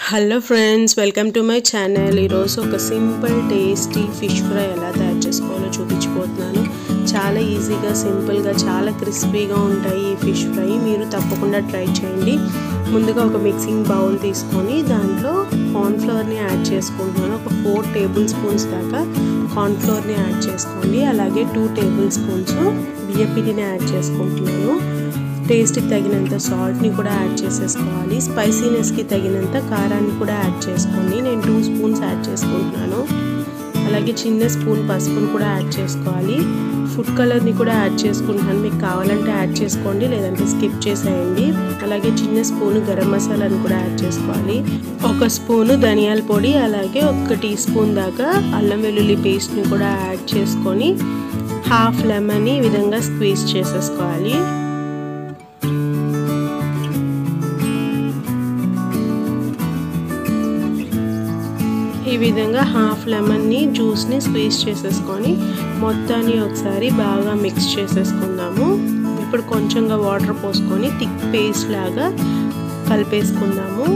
hello friends welcome to my channel ఈరోజు ఒక simple tasty fish fry ఎలా తయారు చేసుకోవాలో చూపించిపోతున్నాను చాలా ఈజీగా సింపుల్గా చాలా క్రిస్పీగా ఉంటాయి ఈ ఫిష్ ఫ్రై మీరు తప్పకుండా ట్రై చేయండి ముందుగా ఒక మిక్సింగ్ బౌల్ తీసుకొని దాంట్లో కార్న్ఫ్లవర్ని యాడ్ చేసుకుంటున్నాను ఒక ఫోర్ టేబుల్ స్పూన్స్ దాకా కార్న్ఫ్లవర్ని యాడ్ చేసుకోండి అలాగే టూ టేబుల్ స్పూన్స్ బియ్యపిండిని యాడ్ చేసుకుంటున్నాను టేస్ట్కి తగినంత సాల్ట్ని కూడా యాడ్ చేసేసుకోవాలి స్పైసీనెస్కి తగినంత కారాన్ని కూడా యాడ్ చేసుకోండి నేను టూ స్పూన్స్ యాడ్ చేసుకుంటున్నాను అలాగే చిన్న స్పూన్ పసుపుని కూడా యాడ్ చేసుకోవాలి ఫుడ్ కలర్ని కూడా యాడ్ చేసుకుంటున్నాను మీకు కావాలంటే యాడ్ చేసుకోండి లేదంటే స్కిప్ చేసేయండి అలాగే చిన్న స్పూన్ గరం మసాలాని కూడా యాడ్ చేసుకోవాలి ఒక స్పూను ధనియాల పొడి అలాగే ఒక టీ స్పూన్ దాకా అల్లం వెల్లుల్లి పేస్ట్ని కూడా యాడ్ చేసుకొని హాఫ్ లెమన్ ఈ విధంగా స్క్వీజ్ చేసేసుకోవాలి ఈ విధంగా హాఫ్ లెమన్ని జ్యూస్ని స్క్వీజ్ చేసేసుకొని మొత్తాన్ని ఒకసారి బాగా మిక్స్ చేసేసుకుందాము ఇప్పుడు కొంచెంగా వాటర్ పోసుకొని థిక్ పేస్ట్ లాగా కలిపేసుకుందాము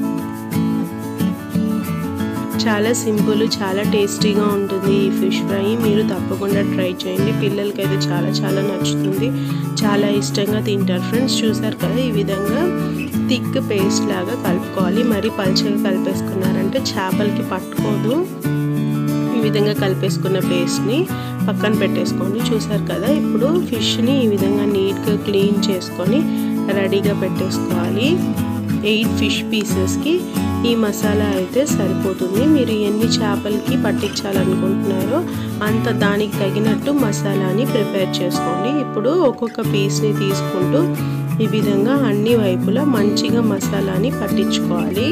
చాలా సింపుల్ చాలా టేస్టీగా ఉంటుంది ఈ ఫిష్ ఫ్రై మీరు తప్పకుండా ట్రై చేయండి పిల్లలకైతే చాలా చాలా నచ్చుతుంది చాలా ఇష్టంగా తింటారు ఫ్రెండ్స్ చూసారు కదా ఈ విధంగా థిక్ పేస్ట్ లాగా కలుపుకోవాలి మరి పల్చగా కలిపేసుకున్నారంటే చేపలకి పట్టుకోదు ఈ విధంగా కలిపేసుకున్న పేస్ట్ని పక్కన పెట్టేసుకోండి చూసారు కదా ఇప్పుడు ఫిష్ని ఈ విధంగా నీట్గా క్లీన్ చేసుకొని రెడీగా పెట్టేసుకోవాలి ఎయిట్ ఫిష్ పీసెస్కి ఈ మసాలా అయితే సరిపోతుంది మీరు ఎన్ని చేపలకి పట్టించాలనుకుంటున్నారో అంత దానికి తగినట్టు మసాలాని ప్రిపేర్ చేసుకోండి ఇప్పుడు ఒక్కొక్క పీస్ని తీసుకుంటూ ఈ విధంగా అన్ని వైపులా మంచిగా మసాలాని పట్టించుకోవాలి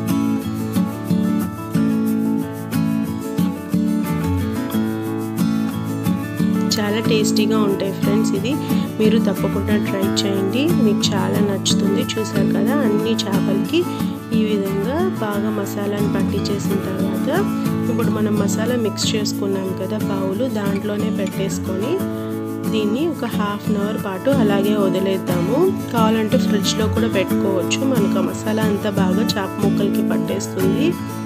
చాలా టేస్టీగా ఉంటాయి ఫ్రెండ్స్ ఇది మీరు తప్పకుండా ట్రై చేయండి మీకు చాలా నచ్చుతుంది చూసారు కదా అన్ని చేపలకి ఈ విధంగా బాగా మసాలాని పట్టించేసిన తర్వాత ఇప్పుడు మనం మసాలా మిక్స్ చేసుకున్నాం కదా బౌలు దాంట్లోనే పెట్టేసుకొని దీన్ని ఒక హాఫ్ అన్ అవర్ పాటు అలాగే వదిలేద్దాము కావాలంటే ఫ్రిడ్జ్లో కూడా పెట్టుకోవచ్చు మనకు ఆ మసాలా అంతా బాగా చేప ముక్కలకి పట్టేస్తుంది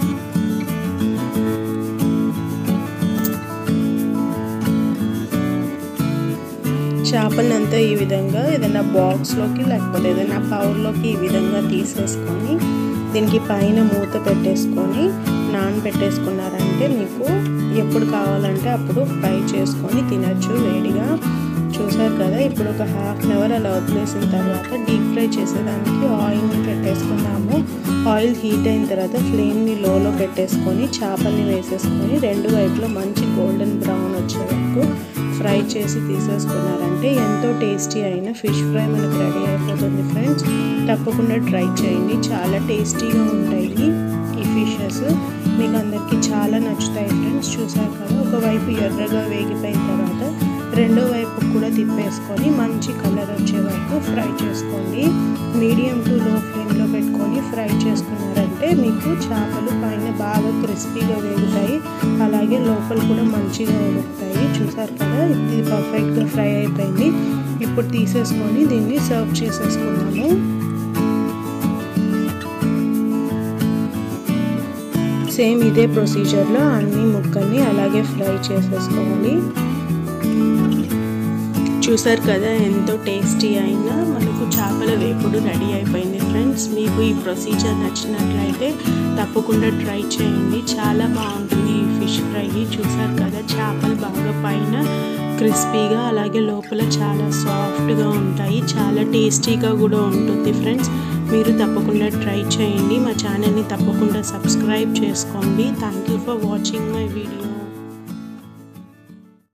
చేపలను అంతా ఈ విధంగా ఏదైనా బాక్స్లోకి లేకపోతే ఏదైనా బౌల్లోకి ఈ విధంగా తీసేసుకొని దీనికి పైన మూత పెట్టేసుకొని నానబెట్టేసుకున్నారంటే మీకు ఎప్పుడు కావాలంటే అప్పుడు ఫ్రై చేసుకొని తినచ్చు వేడిగా చూసారు కదా ఇప్పుడు ఒక హాఫ్ అన్ అవర్ అలా వదిలేసిన తర్వాత డీప్ ఫ్రై చేసేదానికి ఆయిల్ని పెట్టేసుకున్నాము ఆయిల్ హీట్ అయిన తర్వాత ఫ్లేమ్ని లోలో పెట్టేసుకొని చేపల్ని వేసేసుకొని రెండు వైపులో మంచి గోల్డెన్ బ్రౌన్ వచ్చే వరకు ఫ్రై చేసి తీసేసుకున్నారంటే ఎంతో టేస్టీ అయిన ఫిష్ ఫ్రై మనకు రెడీ అయిపోతుంది ఫ్రెండ్స్ తప్పకుండా ట్రై చేయండి చాలా టేస్టీగా ఉంటాయి ఈ ఫిషెస్ మీకు అందరికీ చాలా నచ్చుతాయి ఫ్రెండ్స్ చూసారు కదా ఒకవైపు ఎర్రగా వేగిపోయిన తర్వాత రెండో వైపు కూడా తిప్పేసుకొని మంచి కలర్ వచ్చే వరకు ఫ్రై చేసుకోండి మీడియం టు లో ఫ్లేమ్లో పెట్టుకొని ఫ్రై చేసుకున్నారంటే మీకు చేపలు పైన బాగా క్రిస్పీగా వేగుతాయి అలాగే లోపల కూడా మంచిగా ఉడుకుతాయి చూసారు కదా ఇది పర్ఫెక్ట్గా ఫ్రై అయిపోయింది ఇప్పుడు తీసేసుకొని దీన్ని సర్వ్ చేసేసుకున్నాము సేమ్ ఇదే ప్రొసీజర్లో అన్ని ముక్కల్ని అలాగే ఫ్రై చేసేసుకోవాలి చూసారు కదా ఎంతో టేస్టీ అయినా మనకు చేపల వేపుడు రెడీ అయిపోయింది ఫ్రెండ్స్ మీకు ఈ ప్రొసీజర్ నచ్చినట్లయితే తప్పకుండా ట్రై చేయండి చాలా బాగుంటుంది ఈ ఫిష్ ఫ్రై చూసారు కదా చేపలు బాగా పైన క్రిస్పీగా అలాగే లోపల చాలా సాఫ్ట్గా ఉంటాయి చాలా టేస్టీగా కూడా ఉంటుంది ఫ్రెండ్స్ మీరు తప్పకుండా ట్రై చేయండి మా ఛానల్ని తప్పకుండా సబ్స్క్రైబ్ చేసుకోండి thank you for watching my video